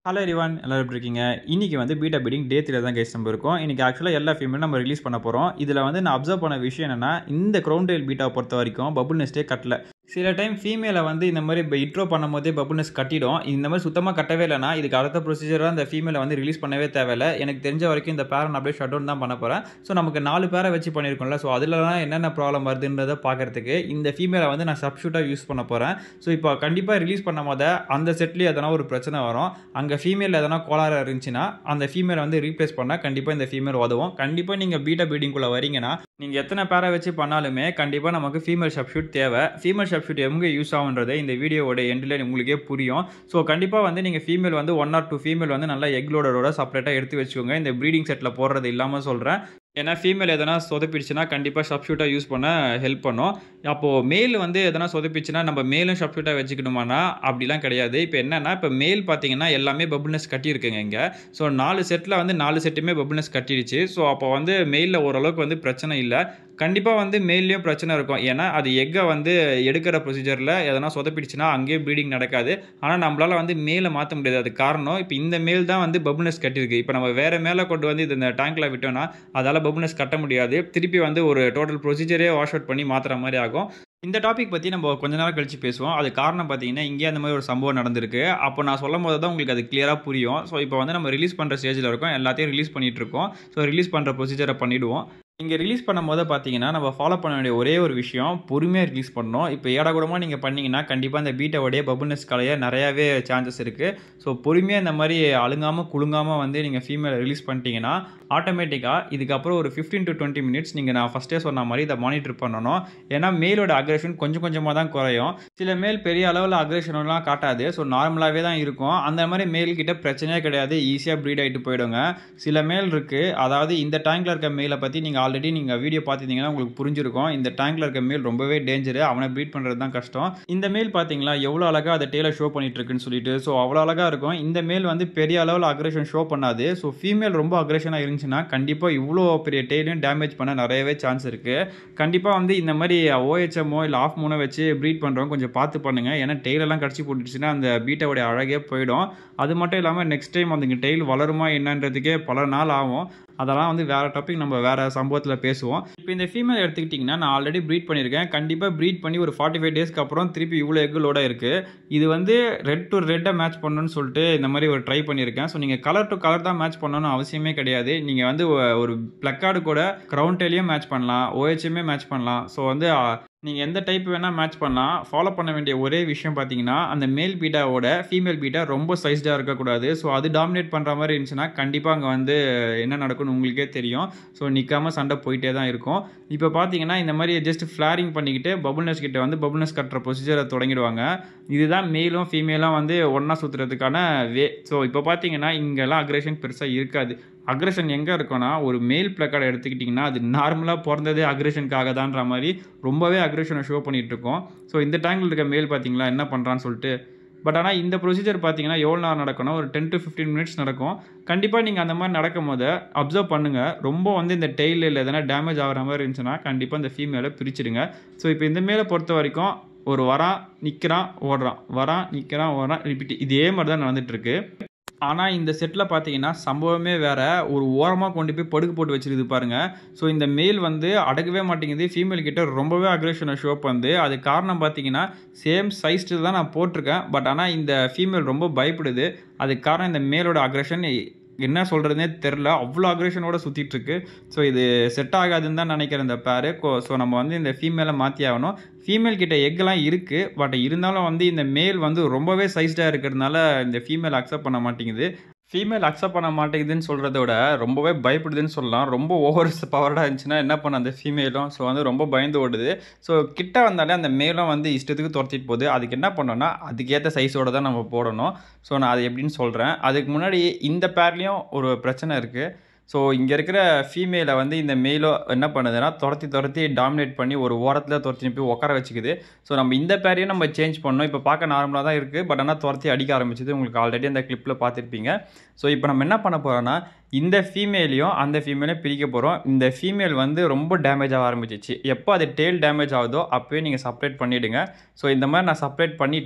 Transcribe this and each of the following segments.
hello ரிவான் எல்லாரும் எப்படி இருக்கீங்க இன்றைக்கி வந்து பீட்டா பீடிங் டே த்ரீ தான் கைஸ் நம்ம இருக்கோம் இன்றைக்கி ஆக்சுவலாக எல்லா ஃபீமேலும் நம்ம ரிலீஸ் பண்ண போகிறோம் இதில் வந்து நான் அப்சர்வ் பண்ண விஷயம் என்னென்னா இந்த க்ரௌண்ட் டெயில் பீட்டா பொறுத்த வரைக்கும் பபுள் நெஸ்ட்டே கட்டல சில டைம் ஃபீமேலை வந்து இந்த மாதிரி இப்போ இன்ட்ரோ பண்ணும் போதே பபுள் நெஸ்ட் கட்டிடும் இந்த மாதிரி சுத்தமாக கட்டவே இல்லைனா இதுக்கு அடுத்த ப்ரொசீஜராக இந்த ஃபீமேலை வந்து ரிலீஸ் பண்ணவே தேவையில்ல எனக்கு தெரிஞ்ச வரைக்கும் இந்த பேரை நான் அப்படியே ஷட் டவுன் தான் பண்ண போகிறேன் ஸோ நமக்கு நாலு பேரை வச்சு பண்ணியிருக்கோம்ல ஸோ அதிலலாம் என்னென்ன ப்ராப்ளம் வருதுன்றதை பார்க்குறதுக்கு இந்த ஃபீமேலை வந்து நான் சப்ஷூட்டாக யூஸ் பண்ண போகிறேன் ஸோ இப்போ கண்டிப்பாக ரிலீஸ் பண்ணும் போது அந்த செட்லேயும் எதனா ஒரு பிரச்சனை வரும் அங்கே ஃபீமேல் எதனா கோளாறு இருந்துச்சுன்னா அந்த ஃபீமேலை வந்து ரீப்ளேஸ் பண்ணால் கண்டிப்பாக இந்த ஃபீமேல் உதவும் கண்டிப்பாக நீங்கள் பீட்டா பீடிங்குள்ளே வரீங்கன்னா நீங்கள் எத்தனை பேரை வச்சு பண்ணாலுமே கண்டிப்பாக நமக்கு ஃபீமேல் சப்ஷூட் தேவை ஃபீமேல் சப்ஷூட் எங்கே யூஸ் ஆகுன்றது இந்த வீடியோவோட எண்டில் உங்களுக்கே புரியும் ஸோ கண்டிப்பாக வந்து நீங்கள் ஃபீமேல் வந்து ஒன் ஆர் டூ ஃபீமேல் வந்து நல்லா எக் லோடரோட செப்பரேட்டாக எடுத்து வச்சுக்கோங்க இந்த ப்ரீடிங் செட்டில் போடுறது இல்லாமல் சொல்கிறேன் ஏன்னா ஃபீமேல் எதனா சொதப்பிடுச்சுன்னா கண்டிப்பாக சப்ஷூட்டாக யூஸ் பண்ண ஹெல்ப் பண்ணும் அப்போது மேல் வந்து எதனா சொதப்பிச்சுன்னா நம்ம மேலும் சப்ஷூட்டாக வச்சுக்கணுமானா அப்படிலாம் கிடையாது இப்போ என்னென்னா இப்போ மேல் பார்த்தீங்கன்னா எல்லாமே பபுள்னஸ் கட்டியிருக்குங்க இங்கே ஸோ நாலு செட்டில் வந்து நாலு செட்டுமே பபுள்னஸ் கட்டிடுச்சு ஸோ அப்போ வந்து மெயிலில் ஓரளவுக்கு வந்து பிரச்சனை இல்லை கண்டிப்பாக வந்து மெயிலையும் பிரச்சனை இருக்கும் ஏன்னா அது எக்கை வந்து எடுக்கிற ப்ரொசீஜரில் எதனா சொதப்பிடுச்சுன்னா அங்கேயே ப்ரீடிங் நடக்காது ஆனால் நம்மளால் வந்து மேலே மாற்ற முடியாது அது காரணம் இப்போ இந்த மேல் தான் வந்து பபுள்னஸ் கட்டியிருக்கு இப்போ நம்ம வேறு மேலே கொண்டு வந்து இது இந்த டேங்க்கில் விட்டோம்னா அதால் பபுள்னஸ் கட்ட முடியாது திருப்பி வந்து ஒரு டோட்டல் ப்ரொசீஜரே வாஷ் அவுட் பண்ணி மாற்றுற மாதிரி ஆகும் இந்த டாபிக் பற்றி நம்ம கொஞ்ச நேரம் கழிச்சு பேசுவோம் அது காரணம் பார்த்தீங்கன்னா இங்கே அந்த மாதிரி ஒரு சம்பவம் நடந்திருக்கு அப்போ நான் சொல்லும் போது தான் உங்களுக்கு அது கிளியராக புரியும் ஸோ இப்போ வந்து நம்ம ரிலீஸ் பண்ணுற ஸ்டேஜில் இருக்கோம் எல்லாத்தையும் ரிலீஸ் பண்ணிகிட்டு இருக்கோம் ஸோ ரிலீஸ் பண்ணுற ப்ரொசீஜரை பண்ணிவிடுவோம் இங்கே ரிலீஸ் பண்ணும்போது பார்த்தீங்கன்னா நம்ம ஃபாலோ பண்ண வேண்டிய ஒரே ஒரு விஷயம் பொறுமையாக ரிலீஸ் பண்ணணும் இப்போ ஏடாகூடமாக நீங்கள் பண்ணிங்கன்னா கண்டிப்பாக அந்த பீட்டோடைய பபுள்னஸ் கலைய நிறையாவே சான்சஸ் இருக்குது ஸோ பொறுமையாக இந்த மாதிரி அழுங்காமல் குலுங்காமல் வந்து நீங்கள் ஃபீமேல் ரிலீஸ் பண்ணிட்டீங்கன்னா ஆட்டோமேட்டிக்காக இதுக்கப்புறம் ஒரு ஃபிஃப்டீன் டு டுவெண்ட்டி மினிட்ஸ் நீங்கள் நான் ஃபஸ்ட்டே சொன்ன மாதிரி இதை மானிட்டர் பண்ணணும் ஏன்னா மேலோட அக்ரேஷன் கொஞ்சம் கொஞ்சமாக தான் குறையும் சில மேல் பெரிய அளவில் அக்ரேஷன்லாம் காட்டாது ஸோ நார்மலாகவே தான் இருக்கும் அந்த மாதிரி மேல் கிட்ட பிரச்சனையே கிடையாது ஈஸியாக ப்ரீட் ஆகிட்டு போயிடுங்க சில மேல் இருக்குது அதாவது இந்த டேங்கில் இருக்க மேலை பற்றி நீங்கள் ஆல்ரெடி நீங்கள் வீடியோ பார்த்துருந்தீங்கன்னா உங்களுக்கு புரிஞ்சிருக்கும் இந்த டேங்கில் இருக்க மேல் ரொம்பவே டேஞ்சரு அவனை ப்ரீட் பண்ணுறது தான் கஷ்டம் இந்த மேல் பார்த்தீங்களா எவ்வளோ அழகாக அதை டேலை ஷோ பண்ணிட்டு இருக்குன்னு சொல்லிட்டு ஸோ அவ்வளோ அழகாக இருக்கும் இந்த மேல் வந்து பெரிய அளவில் அக்ரேஷன் ஷோ பண்ணாது ஸோ ஃபீமேல் ரொம்ப அக்ரேஷனாக இருந்துச்சுன்னா கண்டிப்பாக இவ்வளோ பெரிய டெய்லையும் டேமேஜ் பண்ண நிறையவே சான்ஸ் இருக்குது கண்டிப்பாக வந்து இந்த மாதிரி ஓஹெச்எம்மோ இல்லை ஆஃப் மூணோ வச்சு ப்ரீட் பண்ணுறவங்க கொஞ்சம் பார்த்து பண்ணுங்கள் ஏன்னா டெய்லெல்லாம் கடிச்சு போட்டுச்சுன்னா அந்த பீட்டோடைய அழகே போயிடும் அது மட்டும் இல்லாமல் நெக்ஸ்ட் டைம் அந்த டெய்ல் வளருமா என்னன்றதுக்கே பல நாள் ஆகும் அதெல்லாம் வந்து வேறு டாபிக் நம்ம வேறு சம்பவத்தில் பேசுவோம் இப்போ இந்த ஃபீமேல் எடுத்துக்கிட்டிங்கன்னா நான் ஆல்ரெடி ப்ரீட் பண்ணியிருக்கேன் கண்டிப்பாக ப்ரீட் பண்ணி ஒரு ஃபார்ட்டி ஃபைவ் டேஸ்க்கு அப்புறம் திருப்பி இவ்வளோ எக்குலோட இருக்குது இது வந்து ரெட் டு ரெட்டை மேட்ச் பண்ணணும்னு சொல்லிட்டு இந்த மாதிரி ஒரு ட்ரை பண்ணியிருக்கேன் ஸோ நீங்கள் கலர் டு கலர் தான் மேட்ச் பண்ணணும்னு அவசியமே கிடையாது நீங்கள் வந்து ஒரு பிளக்கார்டு கூட க்ரௌண்ட் டெய்லையும் மேட்ச் பண்ணலாம் ஓஹெச்எம்மே மேட்ச் பண்ணலாம் ஸோ வந்து நீங்கள் எந்த டைப் வேணால் மேட்ச் பண்ணலாம் ஃபாலோ பண்ண வேண்டிய ஒரே விஷயம் பார்த்தீங்கன்னா அந்த மேல் பீட்டாவோட ஃபீமேல் பீட்டா ரொம்ப சைஸ்டாக இருக்கக்கூடாது ஸோ அது டாமினேட் பண்ணுற மாதிரி இருந்துச்சுன்னா கண்டிப்பாக அங்கே வந்து என்ன நடக்கும்னு உங்களுக்கே தெரியும் ஸோ நிற்காம சண்டை போயிட்டே தான் இருக்கும் இப்போ பார்த்தீங்கன்னா இந்த மாதிரி ஜஸ்ட் ஃப்ளாரிங் பண்ணிக்கிட்டு பபுள்னஸ் கிட்ட வந்து பபுள்னஸ் கட்டுற ப்ரொசீஜரை தொடங்கிடுவாங்க இதுதான் மேலும் ஃபீமேலும் வந்து ஒன்றா சுற்றுறதுக்கான வே ஸோ இப்போ பார்த்தீங்கன்னா இங்கெல்லாம் அக்ரேஷன் பெருசாக இருக்காது அக்ரஷன் எங்கே இருக்கும்னா ஒரு மேல் பிளக்கார்டை எடுத்துக்கிட்டிங்கன்னா அது நார்மலாக பிறந்ததே அக்ரஷனுக்காக தான்ற மாதிரி ரொம்பவே அக்ரஷனை ஷோ பண்ணிகிட்டு இருக்கோம் ஸோ இந்த டேங்கில் இருக்க மேல் பார்த்தீங்களா என்ன பண்ணுறான்னு சொல்லிட்டு பட் ஆனால் இந்த ப்ரொசீஜர் பார்த்தீங்கன்னா எவ்வளோ நேரம் நடக்கணும் ஒரு டென் டு ஃபிஃப்டீன் மினிட்ஸ் நடக்கும் கண்டிப்பாக நீங்கள் அந்த மாதிரி நடக்கும் போது அப்சர்வ் பண்ணுங்கள் ரொம்ப வந்து இந்த டெய்ல் இல்லை எதனா டேமேஜ் ஆகிற மாதிரி இருந்துச்சுன்னா கண்டிப்பாக இந்த ஃபீமேலை பிரிச்சுடுங்க ஸோ இப்போ இந்த மேலே பொறுத்த வரைக்கும் ஒரு வரான் நிற்கிறான் ஓடுறான் வரான் நிற்கிறான் ஓடுறான் ரிப்பீட் இதே மாதிரி தான் நடந்துகிட்ருக்கு ஆனால் இந்த செட்டில் பார்த்தீங்கன்னா சம்பவமே வேறு ஒரு ஓரமாக கொண்டு போய் படுக்கு போட்டு வச்சிருது பாருங்கள் ஸோ இந்த மேல் வந்து அடக்கவே மாட்டேங்குது ஃபீமேல் கிட்ட ரொம்பவே அக்ரேஷனை ஷோ பண்ணுது அது காரணம் பார்த்தீங்கன்னா சேம் சைஸ்ட்டு தான் நான் போட்டிருக்கேன் பட் ஆனால் இந்த ஃபீமேல் ரொம்ப பயப்படுது அதுக்கு காரணம் இந்த மேலோட அக்ரேஷன் என்ன சொல்கிறதுனே தெரில அவ்வளோ அக்ரேஷனோட சுற்றிட்டுருக்கு ஸோ இது செட் ஆகாதுன்னு தான் நினைக்கிறேன் இந்த பேரு ஸோ நம்ம வந்து இந்த ஃபீமேலை மாற்றி ஆகணும் ஃபீமேல் கிட்ட எக்கெல்லாம் இருக்குது பட் இருந்தாலும் வந்து இந்த மேல் வந்து ரொம்பவே சைஸ்டாக இருக்கிறதுனால இந்த ஃபீமேல் அக்செப்ட் பண்ண மாட்டேங்குது ஃபீமேல் அக்செப்ட் பண்ண மாட்டேங்குதுன்னு சொல்கிறத விட ரொம்பவே பயப்படுதுன்னு சொல்லலாம் ரொம்ப ஓவர் பவர்டாக இருந்துச்சுன்னா என்ன பண்ண அந்த ஃபீமேலும் ஸோ வந்து ரொம்ப பயந்து ஓடுது ஸோ கிட்ட வந்தாலே அந்த மேலும் வந்து இஷ்டத்துக்கு துரத்திட்டு போகுது அதுக்கு என்ன பண்ணோன்னா அதுக்கேற்ற சைஸோடு தான் நம்ம போடணும் ஸோ நான் அது எப்படின்னு சொல்கிறேன் அதுக்கு முன்னாடி இந்த பேர்லேயும் ஒரு பிரச்சனை இருக்குது ஸோ இங்கே இருக்கிற ஃபீமேலை வந்து இந்த மேலோ என்ன பண்ணுதுன்னா துரத்தி துரத்தி டாமினேட் பண்ணி ஒரு ஓரத்தில் துரத்தி போய் உட்கார வச்சுக்குது ஸோ நம்ம இந்த பேரையும் நம்ம சேஞ்ச் பண்ணோம் இப்போ பார்க்க நார்மலாக தான் இருக்குது பட் ஆனால் துரத்தி அடிக்க ஆரம்பிச்சது உங்களுக்கு ஆல்ரெடி அந்த கிளிப்பில் பார்த்துருப்பீங்க ஸோ இப்போ நம்ம என்ன பண்ண போகிறோன்னா இந்த ஃபீமேலையும் அந்த ஃபீமேலையும் பிரிக்க போகிறோம் இந்த ஃபீமேல் வந்து ரொம்ப டேமேஜ் ஆக ஆரம்பிச்சிச்சு எப்போ அது டேல் டேமேஜ் ஆகுதோ அப்போயே நீங்கள் செப்பரேட் பண்ணிவிடுங்க ஸோ இந்த மாதிரி நான் செப்பரேட் பண்ணிட்டேன்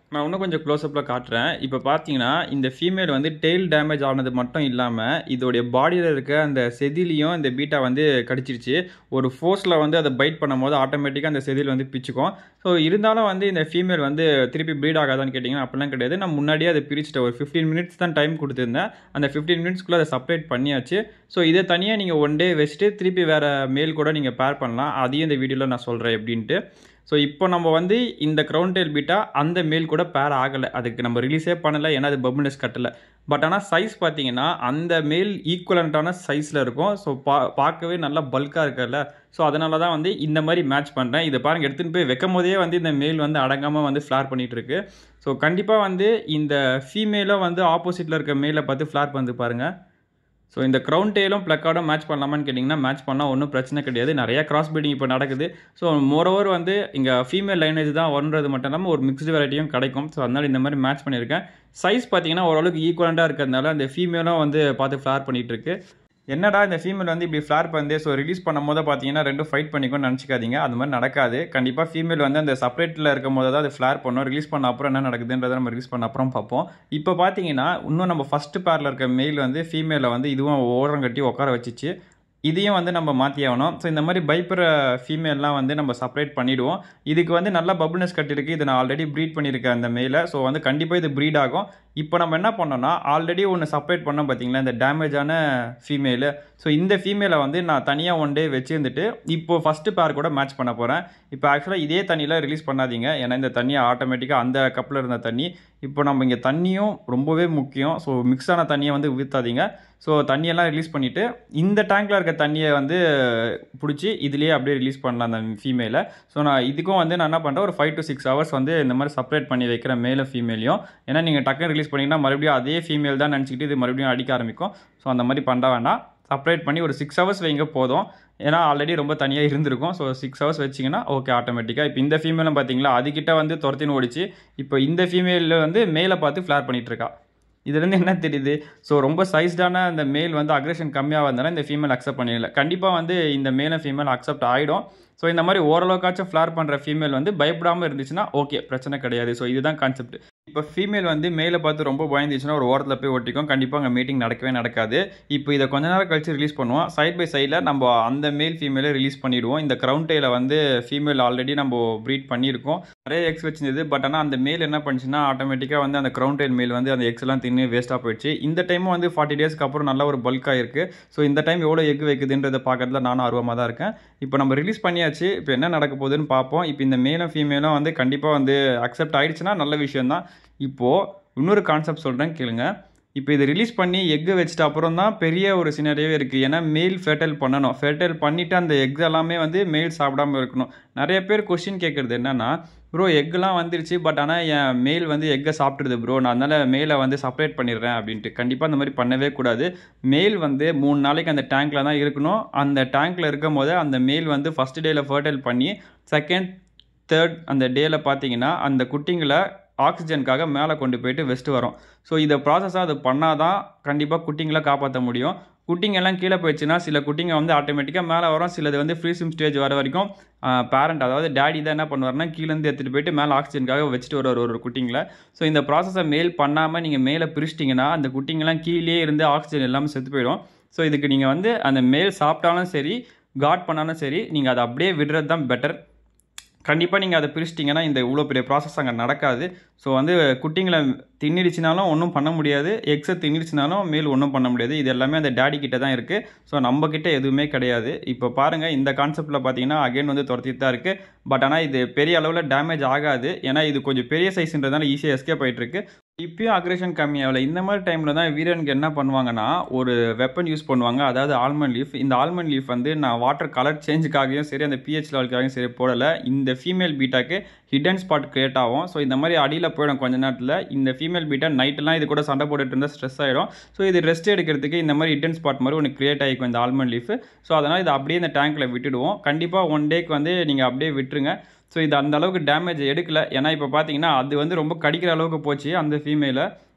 நான் இன்னும் கொஞ்சம் க்ளோஸ்அப்பில் காட்டுறேன் இப்போ பார்த்தீங்கன்னா இந்த ஃபீமேல் வந்து டெய்ல் டேமேஜ் ஆனது மட்டும் இல்லாமல் இதோடைய பாடியில் இருக்க அந்த செதிலையும் இந்த பீட்டா வந்து கடிச்சிருச்சு ஒரு ஃபோர்ஸில் வந்து அதை பைட் பண்ணும்போது ஆட்டோமேட்டிக்காக அந்த செதில் வந்து பிச்சுக்கும் ஸோ இருந்தாலும் வந்து இந்த ஃபீமேல் வந்து திருப்பி ப்ரீட் ஆகாதான்னு கேட்டிங்கன்னா அப்படிலாம் கிடையாது நான் முன்னாடியே அதை பிரிச்சுட்டேன் ஒரு ஃபிஃப்டீன் மினிட்ஸ் தான் டைம் கொடுத்துருந்தேன் அந்த ஃபிஃப்டீன் மினிட்ஸ்க்குள்ளே அதை செப்பரேட் பண்ணியாச்சு ஸோ இதை தனியாக நீங்கள் ஒன் டே வச்சுட்டு திருப்பி வேறு மேல் கூட நீங்கள் பேர் பண்ணலாம் அதையும் இந்த வீடியோவில் நான் சொல்கிறேன் எப்படின்ட்டு ஸோ இப்போ நம்ம வந்து இந்த க்ரௌண்ட் டெயில் பீட்டா அந்த மேல் கூட பேர் ஆகலை அதுக்கு நம்ம ரிலீஸே பண்ணலை ஏன்னா அது பபுல்னஸ் கட்டலை பட் ஆனால் சைஸ் பார்த்தீங்கன்னா அந்த மேல் ஈக்குவலண்ட்டான சைஸில் இருக்கும் ஸோ பா பார்க்கவே நல்லா பல்காக இருக்குல்ல ஸோ அதனால தான் வந்து இந்த மாதிரி மேட்ச் பண்ணுறேன் இதை பாருங்கள் எடுத்துகிட்டு போய் வைக்கும் போதே வந்து இந்த மேல் வந்து அடங்காமல் வந்து ஃப்ளார் பண்ணிகிட்டு இருக்கு ஸோ கண்டிப்பாக வந்து இந்த ஃபீமேலும் வந்து ஆப்போசிட்டில் இருக்க மேலை பார்த்து ஃப்ளார் வந்து பாருங்கள் ஸோ இந்த க்ரௌண்ட் டேலும் ப்ளக்கார்டும் மேட்ச் பண்ணலாமான்னு கேட்டிங்கன்னா மேட்ச் பண்ணால் ஒன்றும் பிரச்சனை கிடையாது நிறையா கிராஸ் பீடிங் இப்போ நடக்குது ஸோ மோரோவர் வந்து இங்கே ஃபீமேல் லைனேஜ் தான் வருன்றது மட்டும் இல்லாமல் ஒரு மிக்ஸ்டு வெரைட்டியும் கிடைக்கும் ஸோ அதனால் இந்த மாதிரி மேட்ச் பண்ணியிருக்கேன் சைஸ் பார்த்தீங்கன்னா ஓரளவுக்கு ஈக்குவலண்ட்டாக இருக்கிறதுனால அந்த ஃபீமேலும் வந்து பார்த்து ஃப்ளார் பண்ணிகிட்டு இருக்கு என்னடா இந்த ஃபீமேல் வந்து இப்படி ஃப்ளார் பண்ணி ஸோ ரிலீஸ் பண்ணும் போது பார்த்தீங்கன்னா ரெண்டும் ஃபைட் பண்ணிக்கோன்னு நினச்சிக்காதீங்க அது மாதிரி நடக்காது கண்டிப்பாக ஃபீமேல் வந்து அந்த செப்பரேட்டில் இருக்கும் போது தான் அது ஃப்ளார் பண்ணும் ரிலீஸ் பண்ண அப்புறம் என்ன நடக்குதுன்றதை நம்ம ரிலீஸ் பண்ண அப்புறம் பார்ப்போம் இப்போ பார்த்தீங்கன்னா இன்னும் நம்ம ஃபஸ்ட்டு பேரில் இருக்க மெயில் வந்து ஃபீமேலை வந்து இதுவும் ஓரம் கட்டி உட்கார வச்சிச்சு இதையும் வந்து நம்ம மாற்றி ஆகணும் ஸோ இந்த மாதிரி பயப்படுற ஃபீமேல்லாம் வந்து நம்ம செப்பரேட் பண்ணிவிடுவோம் இதுக்கு வந்து நல்லா பபுள்னஸ் கட்டிருக்கு இதை நான் ஆல்ரெடி ப்ரீட் பண்ணியிருக்கேன் அந்த மேல ஸோ வந்து கண்டிப்பாக இது ப்ரீட் ஆகும் இப்போ நம்ம என்ன பண்ணோம்னா ஆல்ரெடி ஒன்று செப்பரேட் பண்ணோம் பார்த்தீங்களா இந்த டேமேஜான ஃபீமேலு ஸோ இந்த ஃபீமேலை வந்து நான் தனியாக ஒன் டே வச்சுருந்துட்டு இப்போ ஃபஸ்ட்டு பேர் கூட மேட்ச் பண்ண போகிறேன் இப்போ ஆக்சுவலாக இதே தண்ணியில் ரிலீஸ் பண்ணாதீங்க ஏன்னா இந்த தண்ணியை ஆட்டோமேட்டிக்காக அந்த கப்பில் இருந்த தண்ணி இப்போ நம்ம இங்கே தண்ணியும் ரொம்பவே முக்கியம் ஸோ மிக்ஸ் ஆன தண்ணியை வந்து ஊற்றாதீங்க ஸோ தண்ணியெல்லாம் ரிலீஸ் பண்ணிவிட்டு இந்த டேங்க்கில் இருக்க தண்ணியை வந்து பிடிச்சி இதுலேயே அப்படியே ரிலீஸ் பண்ணலாம் அந்த ஃபீமேலை ஸோ நான் இதுக்கும் வந்து நான் என்ன பண்ணுறேன் ஒரு ஃபைவ் டு சிக்ஸ் ஹவர்ஸ் வந்து இந்த மாதிரி செப்பரேட் பண்ணி வைக்கிறேன் மேலே ஃபீமேலையும் ஏன்னா நீங்கள் டக்குன்னு ரிலீஸ் பண்ணிங்கன்னா மறுபடியும் அதே ஃபீமேல் தான் நினச்சிக்கிட்டு இது மறுபடியும் அடிக்க ஆரம்பிக்கும் ஸோ அந்த மாதிரி பண்ண வேண்டாம் செப்பரேட் பண்ணி ஒரு சிக்ஸ் ஹவர்ஸ் வைங்க போதும் ஏன்னா ஆல்ரெடி ரொம்ப தனியாக இருந்திருக்கும் ஸோ சிக்ஸ் ஹவர்ஸ் வச்சிங்கன்னா ஓகே ஆட்டோமேட்டிக்காக இப்போ இந்த ஃபீமேலும் பார்த்தீங்களா அதுக்கிட்ட வந்து துரத்தின்னு ஓடிச்சு இப்போ இந்த ஃபீமேலில் வந்து மேலே பார்த்து ஃப்ளார் பண்ணிகிட்டு இருக்கா இதுலேருந்து என்ன தெரியுது ஸோ ரொம்ப சைஸ்டான அந்த மேல் வந்து அக்ரெஷன் கம்மியாக வந்தாலும் இந்த ஃபீமேல் அக்செப்ட் பண்ணிடல கண்டிப்பாக வந்து இந்த மேலும் ஃபீமேல் அக்செப்ட் ஆகிடும் ஸோ இந்த மாதிரி ஓரளவுக்காச்சும் ஃப்ளார் பண்ணுற ஃபீமேல் வந்து பயப்படாமல் இருந்துச்சுன்னா ஓகே பிரச்சனை கிடையாது ஸோ இதுதான் கான்செப்ட் இப்போ ஃபீமேல் வந்து மேலே பார்த்து ரொம்ப பயந்துச்சுன்னா ஒரு ஓரத்தில் போய் ஒட்டிக்கும் கண்டிப்பாக அங்கே மீட்டிங் நடக்கவே நடக்காது இப்போ இதை கொஞ்ச நேரம் கழிச்சு ரிலீஸ் பண்ணுவோம் சைட் பை சைடில் நம்ம அந்த மேல் ஃபீமேலை ரிலீஸ் பண்ணிவிடுவோம் இந்த க்ரௌண்ட் டேல வந்து ஃபீமேல் ஆல்ரெடி நம்ம ப்ரீட் பண்ணியிருக்கோம் நிறைய எக்ஸ் வச்சிருந்தது பட் ஆனால் அந்த மேல் என்ன பண்ணுச்சுன்னா ஆட்டோமேட்டிக்காக வந்து அந்த க்ரௌண்ட் டேல் மேல் வந்து அந்த எக்ஸ் எல்லாம் தின்னு வேஸ்ட்டாக போயிடுச்சு இந்த டைமும் வந்து ஃபார்ட்டி டேஸ்க்கு அப்புறம் நல்ல ஒரு பல்காக இருக்குது ஸோ இந்த டைம் எவ்வளோ எக் வைக்குதுன்றதை பார்க்கறதுல நானும் ஆர்வமாக தான் இருக்கேன் இப்போ நம்ம ரிலீஸ் பண்ணியாச்சு இப்போ என்ன நடக்க போகுதுன்னு பார்ப்போம் இப்போ இந்த மேலும் ஃபீமேலும் வந்து கண்டிப்பாக வந்து அக்செப்ட் ஆயிடுச்சுன்னா நல்ல விஷயம் தான் இப்போது இன்னொரு கான்செப்ட் சொல்கிறேன் கேளுங்க இப்போ இதை ரிலீஸ் பண்ணி எக்கு வச்சுட்டு அப்புறம் தான் பெரிய ஒரு சினரியாவே இருக்குது ஏன்னா மேல் ஃபெர்டைல் பண்ணணும் ஃபெர்டைல் பண்ணிவிட்டு அந்த எக் எல்லாமே வந்து மேல் சாப்பிடாம இருக்கணும் நிறைய பேர் கொஸ்டின் கேட்குறது என்னென்னா ப்ரோ எக்குலாம் வந்துருச்சு பட் ஆனால் என் மேல் வந்து எக்கை சாப்பிட்ருது ப்ரோ நான் அதனால் மேலை வந்து செப்பரேட் பண்ணிடுறேன் அப்படின்ட்டு கண்டிப்பாக அந்த மாதிரி பண்ணவே கூடாது மேல் வந்து மூணு நாளைக்கு அந்த டேங்க்கில் தான் இருக்கணும் அந்த டேங்க்கில் இருக்கும் போது அந்த மேல் வந்து ஃபஸ்ட் டேயில் ஃபர்டைல் பண்ணி செகண்ட் தேர்ட் அந்த டேயில் பார்த்தீங்கன்னா அந்த குட்டிங்களை ஆக்சிஜனுக்காக மேலே கொண்டு போயிட்டு வெஸ்ட்டு வரும் ஸோ இதை ப்ராசஸாக அது பண்ணால் தான் கண்டிப்பாக குட்டிங்களை காப்பாற்ற முடியும் குட்டிங்க எல்லாம் கீழே போயிடுச்சுன்னா சில குட்டிங்க வந்து ஆட்டோமேட்டிக்காக மேலே வரும் சிலது வந்து ஃப்ரீசிம் ஸ்டேஜ் வர வரைக்கும் பேரண்ட் அதாவது டேடி தான் என்ன பண்ணுவார்னா கீழேருந்து எடுத்துகிட்டு போயிட்டு மேலே ஆக்சிஜனுக்காக வச்சுட்டு வருவார் ஒரு குட்டிங்களை ஸோ இந்த ப்ராசஸை மேல் பண்ணாமல் நீங்கள் மேலே பிரிச்சிட்டிங்கன்னா அந்த குட்டிங்கெல்லாம் கீழே இருந்து ஆக்சிஜன் எல்லாமே செத்து போயிடும் ஸோ இதுக்கு நீங்கள் வந்து அந்த மேல் சாப்பிட்டாலும் சரி காட் பண்ணாலும் சரி நீங்கள் அதை அப்படியே விடுறது தான் பெட்டர் கண்டிப்பாக நீங்கள் அதை பிரிச்சிட்டிங்கன்னா இந்த இவ்வளோ பெரிய ப்ராசஸ் அங்கே நடக்காது ஸோ வந்து குட்டிங்களை தின்னிடுச்சினாலும் ஒன்றும் பண்ண முடியாது எக்ஸை தின்னிடுச்சினாலும் மேல் ஒன்றும் பண்ண முடியாது இது எல்லாமே அந்த டேடி கிட்ட தான் இருக்குது ஸோ நம்ம கிட்ட எதுவுமே கிடையாது இப்போ பாருங்கள் இந்த கான்செப்ட்டில் பார்த்தீங்கன்னா அகைன் வந்து துரத்திட்டு தான் இருக்குது பட் ஆனால் இது பெரிய அளவில் டேமேஜ் ஆகாது ஏன்னா இது கொஞ்சம் பெரிய சைஸ்ன்றதுனால ஈஸியாக எஸ்கேப் ஆகிட்டுருக்கு இப்பயும் அக்ரேஷன் கம்மியாகல இந்த மாதிரி டைமில் தான் வீரனுக்கு என்ன பண்ணுவாங்கன்னா ஒரு வெப்பன் யூஸ் பண்ணுவாங்க அதாவது ஆல்மண்ட் லீஃப் இந்த ஆல்மண்ட் லீஃப் வந்து நான் வாட்டர் கலர் சேஞ்சுக்காகவும் சரி அந்த பிஹெச் லெவலுக்காகவும் சரி போடலை இந்த ஃபீமேல் பீட்டாக்கு ஹிடன் ஸ்பாட் கிரியேட் ஆகும் ஸோ இந்த மாதிரி அடியில் போயிடும் கொஞ்ச நேரத்தில் இந்த ஃபீமேல் பீட்டா நைட்டெல்லாம் இது கூட சண்டை போட்டுட்டு இருந்தால் ஸ்ட்ரெஸ் ஆகிடும் ஸோ இது ரெஸ்ட் எடுக்கிறதுக்கு இந்த மாதிரி ஹிடன் ஸ்பாட் மாதிரி ஒன்று கிரியேட் ஆகிக்கும் இந்த ஆல்மண்ட் லீஃப் ஸோ அதனால் இது அப்படியே இந்த டேங்க்கில் விட்டுடுவோம் கண்டிப்பாக ஒன் டேக்கு வந்து நீங்கள் அப்படியே விட்டுருங்க ஸோ இது அந்த அளவுக்கு டேமேஜ் எடுக்கல ஏன்னா இப்போ பார்த்தீங்கன்னா அது வந்து ரொம்ப கடிக்கிற அளவுக்கு போச்சு அந்த ஃபீமேலை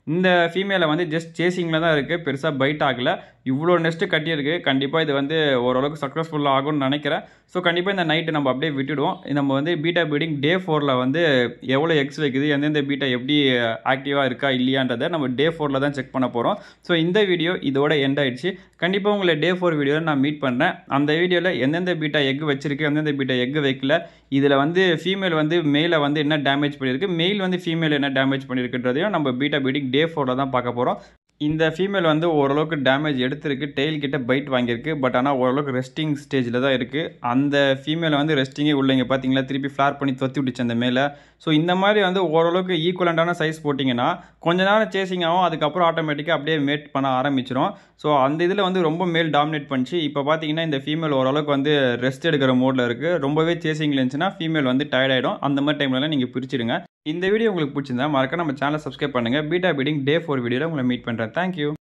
இந்த ஃபீமேலை வந்து ஜஸ்ட் சேசிங்கில் தான் இருக்குது பெருசாக பைட் ஆகலை இவ்வளோ நெஸ்ட்டு கட்டியிருக்கு கண்டிப்பாக இது வந்து ஓரளவுக்கு சக்ஸஸ்ஃபுல்லாக ஆகும்னு நினைக்கிறேன் ஸோ கண்டிப்பாக இந்த நைட்டு நம்ம அப்படியே விட்டுடுவோம் நம்ம வந்து பீட்டா பீடிங் டே ஃபோரில் வந்து எவ்வளோ எக்ஸ் வைக்குது எந்தெந்த பீட்டா எப்படி ஆக்டிவாக இருக்கா இல்லையான்றதை நம்ம டே ஃபோரில் தான் செக் பண்ண போகிறோம் ஸோ இந்த வீடியோ இதோட எண்ட் ஆயிடுச்சு கண்டிப்பாக உங்களை டே ஃபோர் வீடியோவில் நான் மீட் பண்ணுறேன் அந்த வீடியோவில் எந்தெந்த பீட்டா எக் வச்சிருக்கு எந்தெந்த பீட்டா எக் வைக்கல இதில் வந்து ஃபீமேல் வந்து மேலே வந்து என்ன டேமேஜ் பண்ணியிருக்கு மெயில் வந்து ஃபீமேல் என்ன டேமேஜ் பண்ணியிருக்குன்றதையும் நம்ம பீட்டா பீடிங் டே ஃபோரில் தான் பார்க்க போகிறோம் இந்த ஃபீமேல் வந்து ஓரளவுக்கு டேமேஜ் எடுத்திருக்கு டெயில் கிட்ட பைட் வாங்கியிருக்கு பட் ஆனால் ஓரளவுக்கு ரெஸ்டிங் ஸ்டேஜில் தான் இருக்குது அந்த ஃபீமேலை வந்து ரெஸ்டிங்கே உள்ள இங்கே பார்த்தீங்களா திருப்பி ஃப்ளார் பண்ணி தொத்தி விட்டுச்சு அந்த மேலே ஸோ இந்த மாதிரி வந்து ஓரளவுக்கு ஈக்குவலண்டான சைஸ் போட்டிங்கன்னா கொஞ்ச நேரம் சேசிங் ஆகும் அதுக்கப்புறம் ஆட்டோமேட்டிக்காக அப்படியே மேட் பண்ண ஆரம்பிச்சிடும் ஸோ அந்த இதில் வந்து ரொம்ப மேல் டாமினேட் பண்ணிச்சு இப்போ பார்த்தீங்கன்னா இந்த ஃபீமேல் ஓரளவுக்கு வந்து ரெஸ்ட் எடுக்கிற மோடில் இருக்குது ரொம்பவே சேசிங் இருந்துச்சுன்னா ஃபீமேல் வந்து டயர்ட் ஆகிடும் அந்த மாதிரி டைம்லலாம் நீங்கள் பிரிச்சிடுங்க இந்த வீடியோ உங்களுக்கு பிடிச்சிருந்தா மறக்க நம்ம சேனலை சப்ஸ்கிரைப் பண்ணுங்கள் பீட்டா பீடிங் டே ஃபோர் வீடியோவில் உங்களை மீட் பண்ணுறேன் தேங்க்யூ